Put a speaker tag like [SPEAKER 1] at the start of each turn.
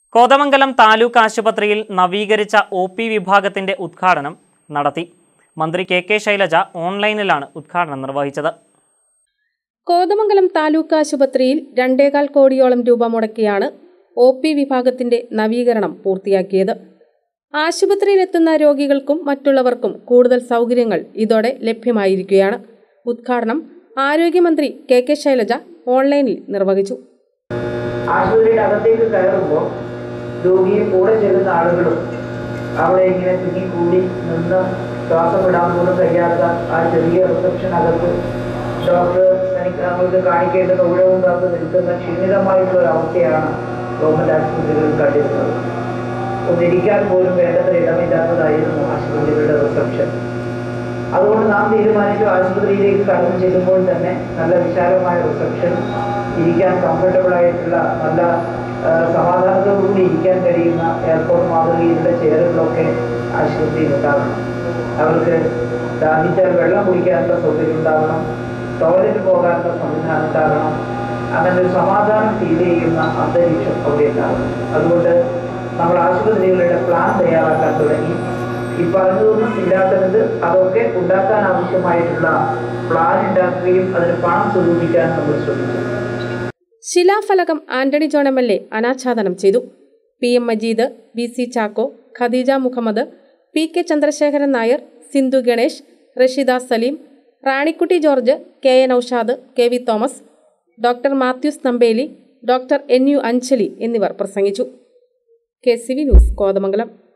[SPEAKER 1] കോതമംഗലം താലൂക്ക് ആശുപത്രിയിൽ നവീകരിച്ച O P വിഭാഗത്തിന്റെ ഉദ്ഘാടനം നടത്തി മന്ത്രി കെ കെ ശൈലജ ഓൺലൈനിലാണ് ഉദ്ഘാടനം നിർവഹിച്ചത്
[SPEAKER 2] കോതമംഗലം താലൂക്ക് ആശുപത്രിയിൽ രണ്ടേകാൽ കോടിയോളം രൂപ മുടക്കിയാണ് ഒ പി വിഭാഗത്തിന്റെ നവീകരണം പൂർത്തിയാക്കിയത് ആശുപത്രിയിലെത്തുന്ന രോഗികൾക്കും മറ്റുള്ളവർക്കും കൂടുതൽ സൗകര്യങ്ങൾ ഇതോടെ ലഭ്യമായിരിക്കുകയാണ് ഉദ്ഘാടനം ആരോഗ്യമന്ത്രി കെ കെ ശൈലജ ഓൺലൈനിൽ നിർവഹിച്ചു
[SPEAKER 3] ആശുപത്രിയുടെ അകത്തേക്ക് കയറുമ്പോൾ രോഗിയും കൂടെ ചെല്ലുന്ന ആളുകളും അവിടെ ഇങ്ങനെ തിങ്ങിക്കൂടി നിന്ന് ശ്വാസം വിടാൻ പോലും കഴിയാത്ത ആ ചെറിയ റിസപ്ഷൻ അകത്ത് ഡോക്ടർ തനിക്ക് നമ്മൾക്ക് കാണിക്കേണ്ടുന്ന ഉഴവും കാത്ത് നിൽക്കുന്ന ക്ഷീണിതമായിട്ടുള്ള ഒരു അവസ്ഥയാണ് ഗവൺമെൻറ് ആശുപത്രികളിൽ കണ്ടിരുന്നത് ഒന്നിരിക്കാൻ പോലും വേണ്ടത്ര ഇടമില്ലാത്തതായിരുന്നു ആശുപത്രികളുടെ റിസപ്ഷൻ അതുകൊണ്ട് നാം തീരുമാനിച്ചു ആശുപത്രിയിലേക്ക് കടന്നു ചെല്ലുമ്പോൾ തന്നെ നല്ല വിശാലമായ റിസപ്ഷൻ ഇരിക്കാൻ കംഫർട്ടബിൾ ആയിട്ടുള്ള നല്ല ആ, സമാധാനത്തോടുകൂടി ഇരിക്കാൻ കഴിയുന്ന എയർപോർട്ട് മാതൃകയിലുള്ള ചെയറുകളൊക്കെ ആശുപത്രിയിൽ ഉണ്ടാകണം അവർക്ക് ദാഹിച്ചാൽ വെള്ളം കുടിക്കാനുള്ള സൗകര്യം ഉണ്ടാകണം ടോയ്ലറ്റ് പോകാനുള്ള സംവിധാനം ഉണ്ടാകണം അങ്ങനെ ഒരു സമാധാനം ഫീൽ ചെയ്യുന്ന അന്തരീക്ഷം അവിടെ ഉണ്ടാകണം അതുകൊണ്ട് നമ്മൾ ആശുപത്രികളുടെ പ്ലാൻ തയ്യാറാക്കാൻ തുടങ്ങി ഈ പറഞ്ഞതൊന്നും ഇല്ലാത്തത് അതൊക്കെ ഉണ്ടാക്കാൻ ആവശ്യമായിട്ടുള്ള പ്ലാൻ ഉണ്ടാക്കുകയും അതിന് പണം സ്വരൂപിക്കാൻ നമ്മൾ ശ്രമിച്ചു
[SPEAKER 2] ശിലാഫലകം Antony John M L A അനാച്ഛാദനം ചെയ്തു P M Majeed V C Chacko Khadeeja Muhammad P K Chandrasekharan Nair Sindhu Ganesh Rasheeda Salim Ranikutty George K N Aushad K V Thomas doctor Mathews Nambeli doctor N U Anjali എന്നിവർ പ്രസംഗിച്ചു K C V news Kothamangalam